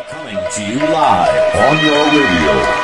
Coming to you live on your radio.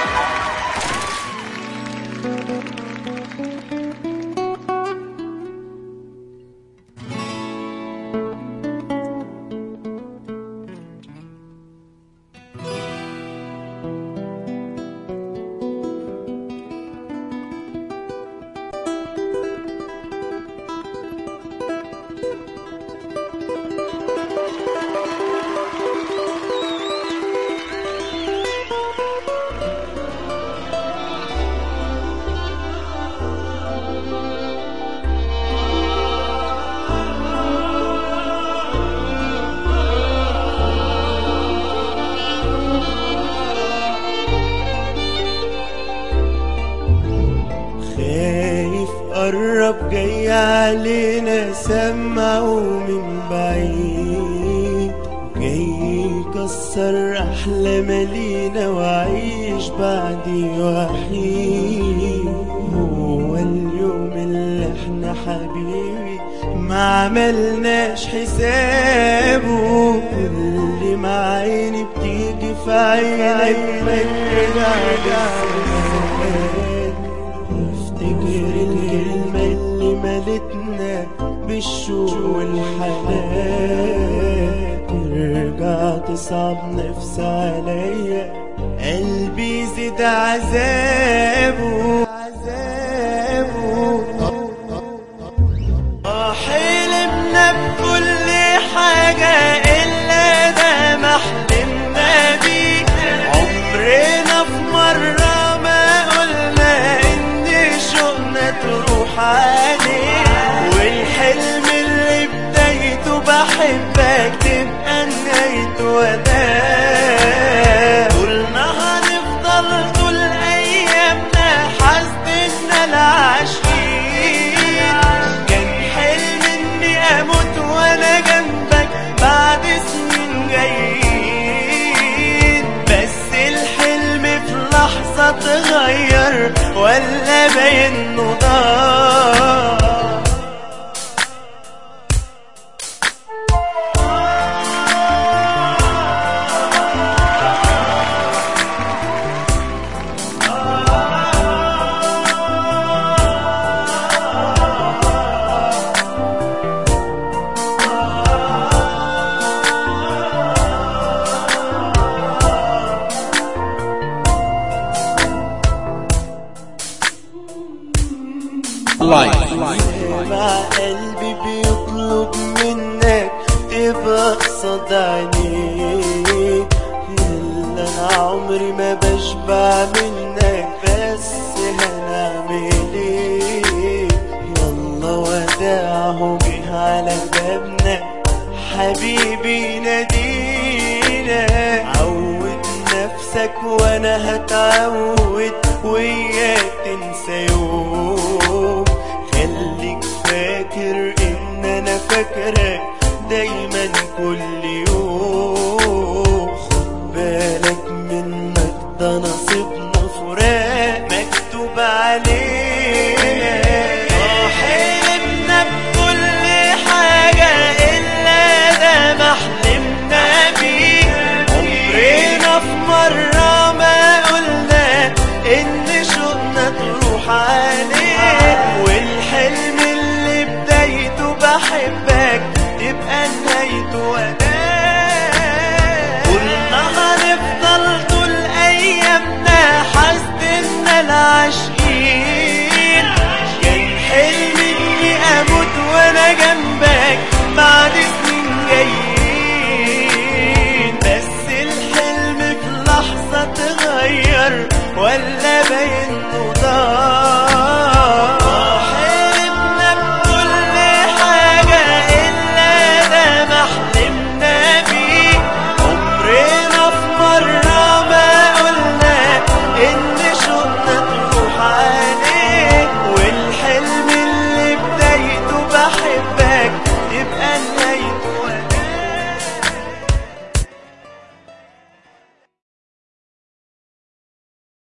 خايف قرب جاي علينا سمعه من بعيد جاي يكسر احلام لينا وعيش بعدي وحيد هو اليوم اللي احنا حبيبي ما عملناش حسابه كل ما عيني بتيجي في عينك بترجع للزمان افتكر الكلمة اللي ملتنا بالشوق والحنان ترجع تصعب نفس عليا قلبي يزيد عذابه عذابه آه حلمنا بكل حاجة إلا ده ما حلمنا بيه عمرنا في مرة ما قلنا إن شوقنا تروح عليه والحلم اللي بدايته بحبك تبقى نهايته وداع قلنا هنفضل طول أيامنا حاسدنا العاشقين كان حلم إني أموت وأنا جنبك بعد سنين جايين بس الحلم في لحظة اتغير ولا باين إنه ضاع Life. مع قلبي بيطلب منك تبقى قصاد عينيك الا انا عمري ما بشبع منك بس هنعمل ايه يلا وداعه جه على بابنا حبيبي نادينا عود نفسك وانا هتعود وياك تنسى يوم خليك فاكر ان انا فاكرك دايما كل يوم خد بالك منك ده نصيبنا فراق مكتوب علينا آه حلمنا بكل حاجة إلا ده ما حلمنا بيه عمرنا في مرة ما قلنا إن شوقنا تروح عليه والحلم اللي بدايته بحبك تبقى نهايته وقت